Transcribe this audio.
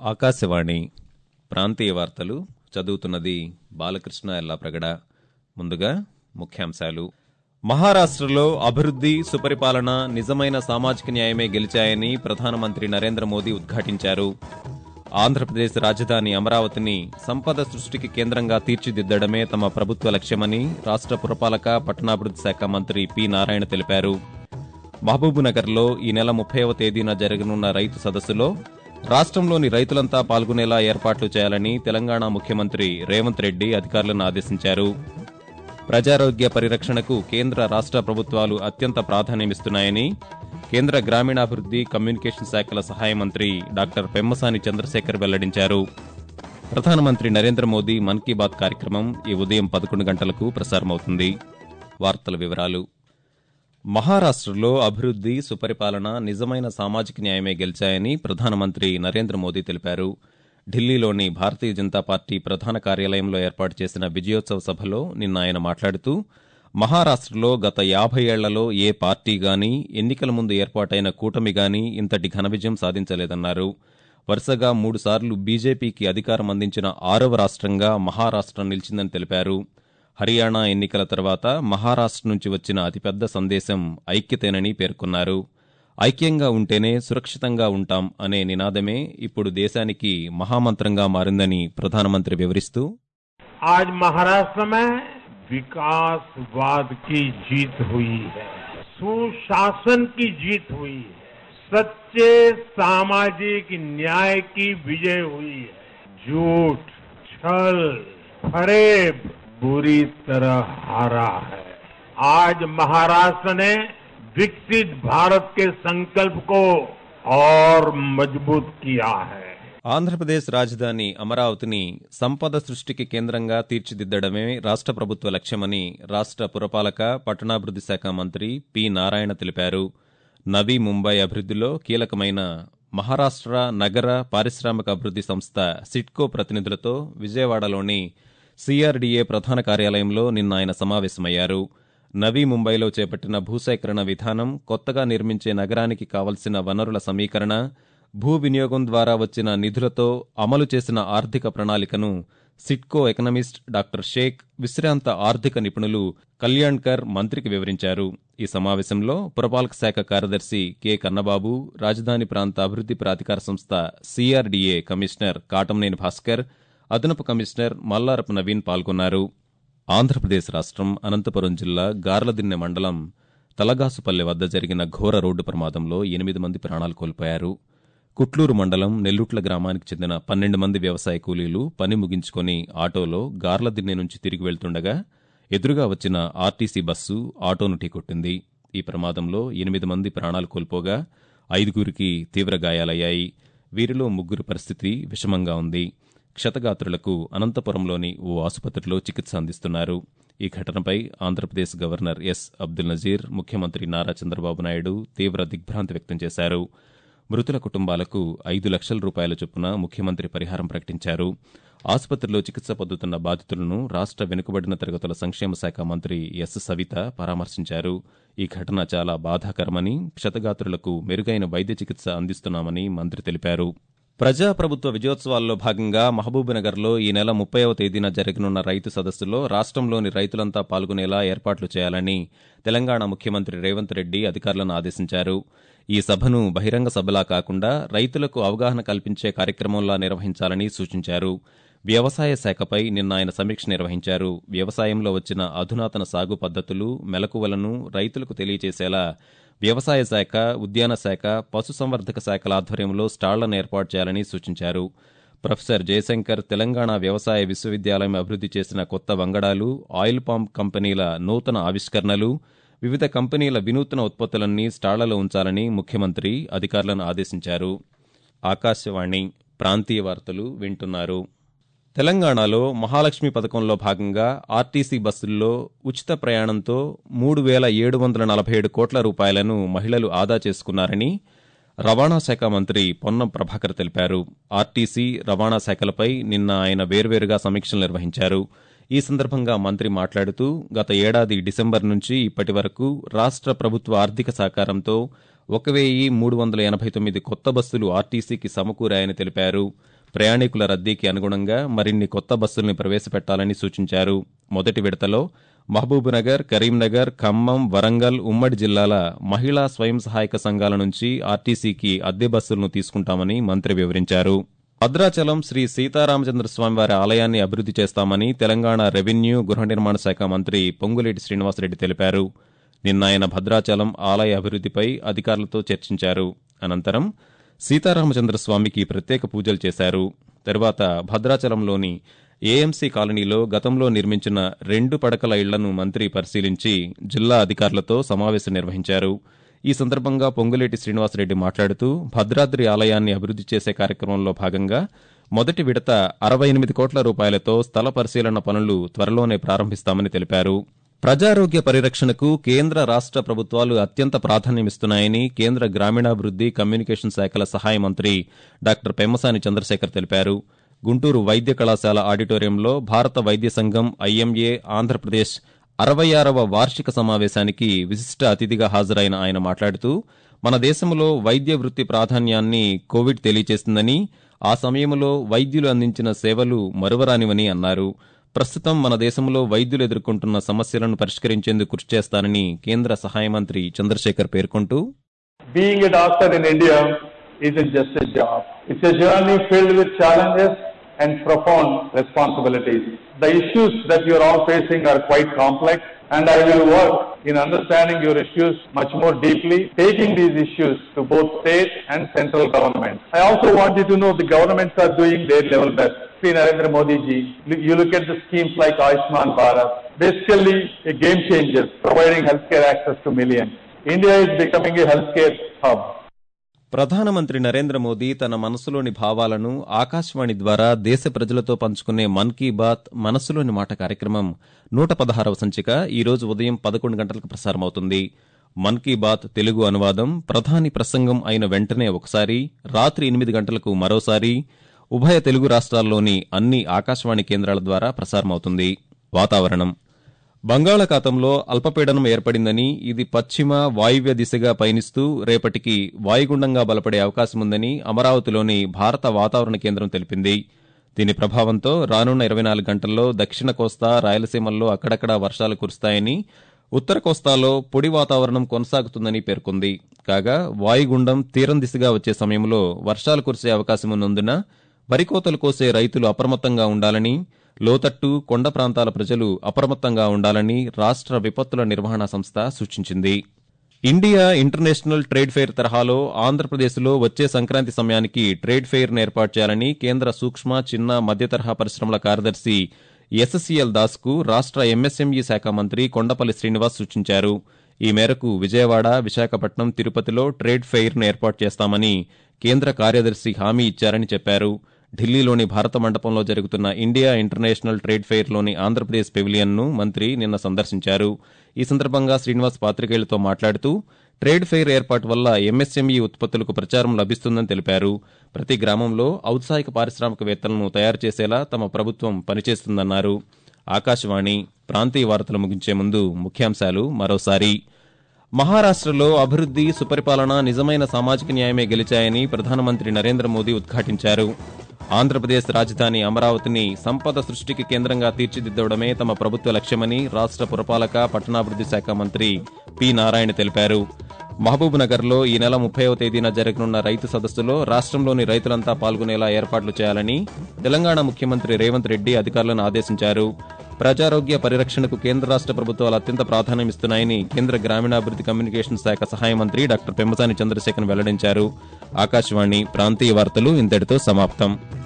ఆకాశవాణి ప్రాంతీయ వార్తలు చదువుతున్నది బాలకృష్ణ ఎల్లాప్రగడ ముందుగా ముఖ్యాంశాలు మహారాష్ట్రలో అభివృద్ధి సుపరిపాలన నిజమైన సామాజిక న్యాయమే గెలిచాయని ప్రధానమంత్రి నరేంద్ర మోదీ ఉద్ఘాటించారు ఆంధ్రప్రదేశ్ రాజధాని అమరావతిని సంపద సృష్టికి కేంద్రంగా తీర్చిదిద్దడమే తమ ప్రభుత్వ లక్ష్యమని రాష్ట్ర పురపాలక పట్టణాభివృద్ధి శాఖ మంత్రి పి నారాయణ తెలిపారు మహబూబ్నగర్లో ఈ నెల ముప్పైవ తేదీన జరగనున్న రైతు సదస్సులో రాష్ట్రంలోని రైతులంతా పాల్గొనేలా ఏర్పాట్లు చేయాలని తెలంగాణ ముఖ్యమంత్రి రేవంత్ రెడ్డి అధికారులను ఆదేశించారు ప్రజారోగ్య పరిరక్షణకు కేంద్ర రాష్ట్ర ప్రభుత్వాలు అత్యంత ప్రాధాన్యమిస్తున్నాయని కేంద్ర గ్రామీణాభివృద్ధి కమ్యూనికేషన్ శాఖల సహాయ మంత్రి డాక్టర్ పెమ్మసాని చంద్రశేఖర్ వెల్లడించారు ప్రధానమంత్రి నరేంద్ర మోదీ మన్ కీ బాత్ కార్యక్రమం ఈ ఉదయం పదకొండు గంటలకు ప్రసారమవుతుంది వార్తల వివరాలు మహారాష్ట్రలో అభివృద్ధి సుపరిపాలన నిజమైన సామాజిక న్యాయమే గెలిచాయని ప్రధానమంత్రి నరేంద్ర మోదీ తెలిపారు ఢిల్లీలోని భారతీయ జనతా పార్టీ ప్రధాన కార్యాలయంలో ఏర్పాటు చేసిన విజయోత్సవ సభలో నిన్న ఆయన మాట్లాడుతూ మహారాష్ట్రలో గత యాభై ఏళ్లలో ఏ పార్టీ గాని ఎన్నికల ముందు ఏర్పాటైన కూటమి గాని ఇంతటి ఘన విజయం సాధించలేదన్నారు వరుసగా మూడుసార్లు బీజేపీకి అధికారం అందించిన ఆరవ రాష్ట్రంగా మహారాష్ట్ర నిలిచిందని తెలిపారు హర్యానా ఎన్నికల తర్వాత మహారాష్ట్ర నుంచి వచ్చిన అతిపెద్ద సందేశం ఐక్యతేనని పేర్కొన్నారు ఐక్యంగా ఉంటేనే సురక్షితంగా ఉంటాం అనే నినాదమే ఇప్పుడు దేశానికి మహామంత్రంగా మారిందని ప్రధానమంత్రి వివరిస్తూ आज महाराष्ट्र में विकासवाद की जीत हुई है सुशासन की जीत हुई है सच्चे सामाजिक न्याय की विजय हुई है झूठ छल फरेब बुरी तरह हारा है आज महाराष्ट्र ने विकसित भारत के संकल्प को और मजबूत किया है ఆంధ్రప్రదేశ్ రాజధాని అమరావతిని సంపద సృష్టికి కేంద్రంగా తీర్చిదిద్దడమే రాష్ట్ర ప్రభుత్వ లక్ష్యమని రాష్ట్ర పురపాలక పట్టణాభివృద్ధి శాఖ మంత్రి పి నారాయణ తెలిపారు నవీ ముంబై అభివృద్ధిలో కీలకమైన మహారాష్ట్ర నగర పారిశ్రామిక అభివృద్ధి సంస్థ సిట్కో ప్రతినిధులతో విజయవాడలోని సిఆర్డీఏ ప్రధాన కార్యాలయంలో నిన్న ఆయన సమావేశమయ్యారు నవీ ముంబైలో చేపట్టిన భూసేకరణ విధానం కొత్తగా నిర్మించే నగరానికి కావలసిన వనరుల సమీకరణ భూ వినియోగం ద్వారా వచ్చిన నిధులతో అమలు చేసిన ఆర్థిక ప్రణాళికను సిట్కో ఎకనమిస్ట్ డాక్టర్ షేక్ విశ్రాంత ఆర్థిక నిపుణులు కళ్యాణ్కర్ మంత్రికి వివరించారు ఈ సమావేశంలో పురపాలక శాఖ కార్యదర్శి కె కన్నబాబు రాజధాని ప్రాంత అభివృద్ధి ప్రాధికార సంస్థ సిఆర్డీఏ కమిషనర్ కాటంనేని భాస్కర్ అదనపు కమిషనర్ మల్లారపు నవీన్ పాల్గొన్నారు ఆంధ్రప్రదేశ్ రాష్ట్రం అనంతపురం జిల్లా గార్లదిన్నె మండలం తలగాసుపల్లె వద్ద జరిగిన ఘోర రోడ్డు ప్రమాదంలో ఎనిమిది మంది ప్రాణాలు కోల్పోయారు కుట్లూరు మండలం నెల్లుట్ల గ్రామానికి చెందిన పన్నెండు మంది వ్యవసాయ కూలీలు పని ముగించుకొని ఆటోలో గార్లదిన్నె నుంచి తిరిగి వెళ్తుండగా ఎదురుగా వచ్చిన ఆర్టీసీ బస్సు ఆటోను ఢీకొట్టింది ఈ ప్రమాదంలో ఎనిమిది మంది ప్రాణాలు కోల్పోగా ఐదుగురికి తీవ్ర గాయాలయ్యాయి వీరిలో ముగ్గురు పరిస్థితి విషమంగా ఉంది క్షతగాత్రులకు అనంతపురంలోని ఓ ఆసుపత్రిలో చికిత్స అందిస్తున్నారు ఈ ఘటనపై ఆంధ్రప్రదేశ్ గవర్నర్ ఎస్ అబ్దుల్ నజీర్ ముఖ్యమంత్రి నారా చంద్రబాబు నాయుడు తీవ్ర దిగ్భ్రాంతి వ్యక్తం చేశారు మృతుల కుటుంబాలకు ఐదు లక్షల రూపాయల చొప్పున ముఖ్యమంత్రి పరిహారం ప్రకటించారు ఆసుపత్రిలో చికిత్స పొందుతున్న బాధితులను రాష్ట్ర వెనుకబడిన తరగతుల సంక్షేమ శాఖ మంత్రి ఎస్ సవిత పరామర్శించారు ఈ ఘటన చాలా బాధాకరమని క్షతగాత్రులకు మెరుగైన వైద్య చికిత్స అందిస్తున్నామని మంత్రి తెలిపారు ప్రజాప్రభుత్వ విజయోత్సవాల్లో భాగంగా మహబూబ్నగర్లో ఈ నెల ముప్పైవ తేదీన జరగనున్న రైతు సదస్సులో రాష్ట్రంలోని రైతులంతా పాల్గొనేలా ఏర్పాట్లు చేయాలని తెలంగాణ ముఖ్యమంత్రి రేవంత్ రెడ్డి అధికారులను ఆదేశించారు ఈ సభను బహిరంగ సభలా కాకుండా రైతులకు అవగాహన కల్పించే కార్యక్రమంలా నిర్వహించాలని సూచించారు వ్యవసాయ శాఖపై నిన్న ఆయన సమీక్ష నిర్వహించారు వ్యవసాయంలో వచ్చిన అధునాతన సాగు పద్దతులు మెలకువలను రైతులకు తెలియజేసేలా వ్యవసాయ శాఖ ఉద్యాన శాఖ పశుసంవర్ధక శాఖల ఆధ్వర్యంలో స్టాళ్లను ఏర్పాటు చేయాలని సూచించారు ప్రొఫెసర్ జయశంకర్ తెలంగాణ వ్యవసాయ విశ్వవిద్యాలయం అభివృద్ధి చేసిన కొత్త వంగడాలు ఆయిల్ పాంప్ కంపెనీల నూతన ఆవిష్కరణలు వివిధ కంపెనీల వినూత్న ఉత్పత్తులన్నీ స్టాళ్లలో ఉంచాలని ముఖ్యమంత్రి అధికారులను ఆదేశించారు ఆకాశవాణి ప్రాంతీయ వార్తలు వింటున్నారు తెలంగాణలో మహాలక్ష్మి పథకంలో భాగంగా ఆర్టీసీ బస్సుల్లో ఉచిత ప్రయాణంతో మూడు వేల ఏడు వందల నలభై ఏడు కోట్ల రూపాయలను మహిళలు ఆదా చేసుకున్నారని రవాణా శాఖ మంత్రి పొన్నం ప్రభాకర్ తెలిపారు ఆర్టీసీ రవాణా శాఖలపై నిన్న ఆయన వేర్వేరుగా సమీక్షలు నిర్వహించారు ఈ సందర్భంగా మంత్రి మాట్లాడుతూ గత ఏడాది డిసెంబర్ నుంచి ఇప్పటి వరకు రాష్ట్ర ప్రభుత్వ ఆర్థిక సహకారంతో ఒక వెయ్యి మూడు వందల ఎనభై తొమ్మిది కొత్త బస్సులు ఆర్టీసీకి సమకూరాయని తెలిపారు ప్రయాణికుల రద్దీకి అనుగుణంగా మరిన్ని కొత్త బస్సుల్ని ప్రవేశపెట్టాలని సూచించారు మొదటి విడతలో మహబూబ్నగర్ కరీంనగర్ ఖమ్మం వరంగల్ ఉమ్మడి జిల్లాల మహిళా స్వయం సహాయక సంఘాల నుంచి ఆర్టీసీకి అద్దె బస్సులను తీసుకుంటామని మంత్రి వివరించారు భద్రాచలం శ్రీ సీతారామచంద్ర స్వామివారి ఆలయాన్ని అభివృద్ది చేస్తామని తెలంగాణ రెవెన్యూ గృహ నిర్మాణ శాఖ మంత్రి పొంగులేటి శ్రీనివాసరెడ్డి తెలిపారు నిన్న ఆయన భద్రాచలం ఆలయ అభివృద్దిపై అధికారులతో చర్చించారు అనంతరం సీతారామచంద్ర స్వామికి ప్రత్యేక పూజలు చేశారు తరువాత భద్రాచలంలోని ఏఎంసీ కాలనీలో గతంలో నిర్మించిన రెండు పడకల ఇళ్లను మంత్రి పరిశీలించి జిల్లా అధికారులతో సమావేశం నిర్వహించారు ఈ సందర్భంగా పొంగులేటి శ్రీనివాసరెడ్డి మాట్లాడుతూ భద్రాద్రి ఆలయాన్ని అభివృద్ది చేసే కార్యక్రమంలో భాగంగా మొదటి విడత అరవై ఎనిమిది కోట్ల రూపాయలతో స్థల పరిశీలన పనులు త్వరలోనే ప్రారంభిస్తామని తెలిపారు ప్రజారోగ్య పరిరక్షణకు కేంద్ర రాష్ట ప్రభుత్వాలు అత్యంత ప్రాధాన్యమిస్తున్నాయని కేంద్ర గ్రామీణాభివృద్ది కమ్యూనికేషన్ శాఖల సహాయ మంత్రి డాక్టర్ పెమ్మసాని చంద్రశేఖర్ తెలిపారు గుంటూరు వైద్య కళాశాల ఆడిటోరియంలో భారత వైద్య సంఘం ఐఎంఏ ఆంధ్రప్రదేశ్ అరవై ఆరవ వార్షిక సమావేశానికి విశిష్ట అతిథిగా హాజరైన ఆయన మాట్లాడుతూ మన దేశంలో వైద్య వృత్తి ప్రాధాన్యాన్ని కోవిడ్ తెలియచేసిందని ఆ సమయంలో వైద్యులు అందించిన సేవలు మరువరానివని అన్నారు ప్రస్తుతం మన దేశంలో వైద్యులు ఎదుర్కొంటున్న సమస్యలను పరిష్కరించేందుకు కృషి చేస్తానని కేంద్ర సహాయ మంత్రి చంద్రశేఖర్ పేర్కొంటూ Being a doctor in India isn't just a job. It's a journey filled with challenges and profound responsibilities. The issues that you're all facing are quite complex and I will work in understanding your issues much more deeply, taking these issues to both state and central government. I also want you to know the governments are doing their level best. Sri Narendra Modi ji, you look at the schemes like Ayushman Bharat, basically a game changer, providing healthcare access to millions. India is becoming a healthcare hub. ప్రధానమంత్రి నరేంద్ర మోదీ తన మనసులోని భావాలను ఆకాశవాణి ద్వారా దేశ ప్రజలతో పంచుకునే మన్ key bath మనసులోని మాట కార్యక్రమం నూట పదహారవ సంచిక ఈ రోజు ఉదయం పదకొండు గంటలకు ప్రసారమవుతుంది మన్ కీ బాత్ తెలుగు అనువాదం ప్రధాని ప్రసంగం అయిన వెంటనే ఒకసారి రాత్రి ఎనిమిది గంటలకు మరోసారి ఉభయ తెలుగు రాష్ట్రాల్లోని అన్ని ఆకాశవాణి కేంద్రాల ద్వారా ప్రసారమవుతుంది వాతావరణం బంగాళాఖాతంలో అల్పపీడనం ఏర్పడిందని ఇది పశ్చిమ వాయువ్య దిశగా పయనిస్తూ రేపటికి వాయుగుండంగా బలపడే అవకాశముందని అమరావతిలోని భారత వాతావరణ కేంద్రం తెలిపింది దీని ప్రభావంతో రానున్న ఇరవై నాలుగు గంటల్లో దక్షిణ కోస్తా రాయలసీమల్లో అక్కడక్కడా వర్షాలు కురుస్తాయని ఉత్తర కోస్తాలో పొడి వాతావరణం కొనసాగుతుందని పేర్కొంది కాగా వాయుగుండం తీరం దిశగా వచ్చే సమయంలో వర్షాలు కురిసే అవకాశం ఉన్నందున వరికోతలు కోసే రైతులు అప్రమత్తంగా ఉండాలని లోతట్టు కొండ ప్రాంతాల ప్రజలు అప్రమత్తంగా ఉండాలని రాష్ట్ర విపత్తుల నిర్వహణ సంస్థ సూచించింది ఇండియా ఇంటర్నేషనల్ ట్రేడ్ ఫెయిర్ తరహాలో ఆంధ్రప్రదేశ్లో వచ్చే సంక్రాంతి సమయానికి ట్రేడ్ ఫెయిర్ను ఏర్పాటు చేయాలని కేంద్ర సూక్ష్మ చిన్న మధ్య తరహా పరిశ్రమల కార్యదర్శి ఎస్ఎస్సీఎల్ దాస్కు రాష్ట్ర ఎంఎస్ఎంఈ శాఖ మంత్రి కొండపల్లి శ్రీనివాస్ సూచించారు ఈ మేరకు విజయవాడ విశాఖపట్నం తిరుపతిలో ట్రేడ్ ఫెయిర్ను ఏర్పాటు చేస్తామని కేంద్ర కార్యదర్శి హామీ ఇచ్చారని చెప్పారు ఢిల్లీలోని భారత మండపంలో జరుగుతున్న ఇండియా ఇంటర్నేషనల్ ట్రేడ్ ఫెయిర్లోని ఆంధ్రప్రదేశ్ పెవిలియన్ను మంత్రి నిన్న సందర్శించారు ఈ సందర్భంగా శ్రీనివాస్ పాత్రికేయులతో మాట్లాడుతూ ట్రేడ్ ఫెయిర్ ఏర్పాటు వల్ల ఎంఎస్ఎంఈ ఉత్పత్తులకు ప్రచారం లభిస్తుందని తెలిపారు ప్రతి గ్రామంలో ఔత్సాహిక పారిశ్రామికవేత్తలను తయారు చేసేలా తమ ప్రభుత్వం పనిచేస్తుందన్నారు ఆకాశవాణి ప్రాంతీయ వార్తలు ముగించే ముందు ముఖ్యాంశాలు మరోసారి మహారాష్టలో అభివృద్ది సుపరిపాలన నిజమైన సామాజిక న్యాయమే గెలిచాయని ప్రధానమంత్రి నరేంద్ర మోదీ ఉద్ఘాటించారు ఆంధ్రప్రదేశ్ రాజధాని అమరావతిని సంపద సృష్టికి కేంద్రంగా తీర్చిదిద్దడమే తమ ప్రభుత్వ లక్ష్యమని రాష్ట్ర పురపాలక పట్టణాభివృద్ది శాఖ మంత్రి పి నారాయణ తెలిపారు మహబూబ్ నగర్ లో ఈ నెల ముప్పైవ తేదీన జరగనున్న రైతు సదస్సులో రాష్ట్రంలోని రైతులంతా పాల్గొనేలా ఏర్పాట్లు చేయాలని తెలంగాణ ముఖ్యమంత్రి రేవంత్ రెడ్డి అధికారులను ఆదేశించారు ప్రజారోగ్య పరిరక్షణకు కేంద్ర రాష్ట్ర ప్రభుత్వాలు అత్యంత ప్రాధాన్యమిస్తున్నాయని కేంద్ర గ్రామీణాభివృద్ది కమ్యూనికేషన్ శాఖ సహాయ మంత్రి డాక్టర్ పెమ్మసాని చంద్రశేఖర్ వెల్లడించారు ఆకాశవాణి ప్రాంతీయ వార్తలు ఇంతటితో సమాప్తం